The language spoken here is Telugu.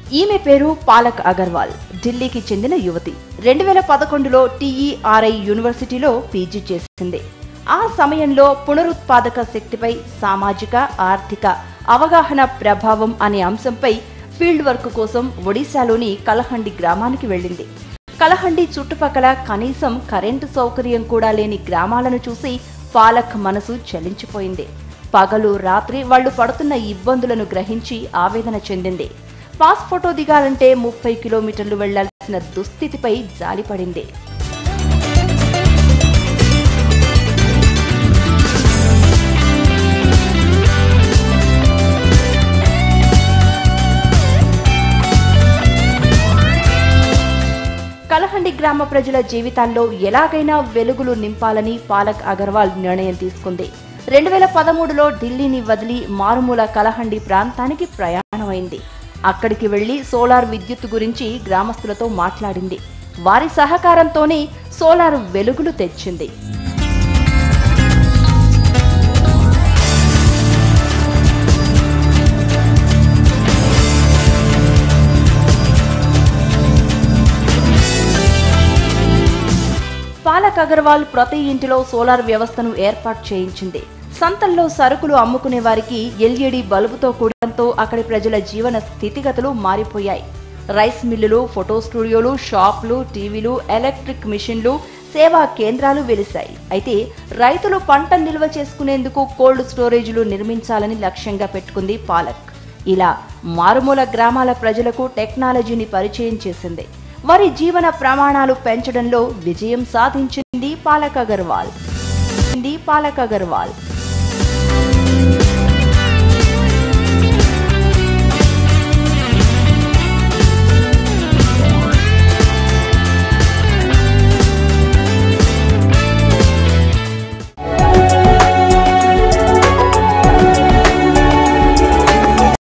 ఈమె పేరు పాలక్ అగర్వాల్ ఢిల్లీకి చెందిన యువతి రెండు వేల పదకొండులో టీఈఆర్ఐ యూనివర్సిటీలో పీజీ చేసింది ఆ సమయంలో పునరుత్పాదక శక్తిపై సామాజిక ఆర్థిక అవగాహన ప్రభావం అనే అంశంపై ఫీల్డ్ వర్క్ కోసం ఒడిశాలోని కలహండి గ్రామానికి వెళ్ళింది కలహండి చుట్టుపక్కల కనీసం కరెంటు సౌకర్యం కూడా లేని గ్రామాలను చూసి పాలక్ మనసు చలించిపోయింది పగలు రాత్రి వాళ్లు పడుతున్న ఇబ్బందులను గ్రహించి ఆవేదన చెందింది పాస్ ఫోటో దిగాలంటే ముప్పై కిలోమీటర్లు వెళ్లాల్సిన దుస్థితిపై జాలిపడింది కలహండి గ్రామ ప్రజల జీవితాల్లో ఎలాగైనా వెలుగులు నింపాలని పాలక్ అగర్వాల్ నిర్ణయం తీసుకుంది రెండు వేల పదమూడులో ఢిల్లీని వదిలి మారుమూల కలహండి ప్రాంతానికి ప్రయాణమైంది అక్కడికి వెళ్లి సోలార్ విద్యుత్ గురించి గ్రామస్తులతో మాట్లాడింది వారి సహకారంతోనే సోలార్ వెలుగులు తెచ్చింది పాలక్ అగర్వాల్ ప్రతి ఇంటిలో సోలార్ వ్యవస్థను ఏర్పాటు చేయించింది సంతల్లో సరుకులు అమ్ముకునే వారికి ఎల్ఈడి బల్బుతో కూడంతో అక్కడి ప్రజల జీవన స్థితిగతులు మారిపోయాయి రైస్ మిల్లులు ఫోటో స్టూడియోలు షాపులు టీవీలు ఎలక్ట్రిక్ మిషన్లు సేవా కేంద్రాలు వెలిశాయి అయితే రైతులు పంట నిల్వ చేసుకునేందుకు కోల్డ్ స్టోరేజీలు నిర్మించాలని లక్ష్యంగా పెట్టుకుంది పాలక్ ఇలా మారుమూల గ్రామాల ప్రజలకు టెక్నాలజీని పరిచయం చేసింది వారి జీవన ప్రమాణాలు పెంచడంలో విజయం సాధించింది పాలక్ అగర్వాల్ పాలక్ అగర్వాల్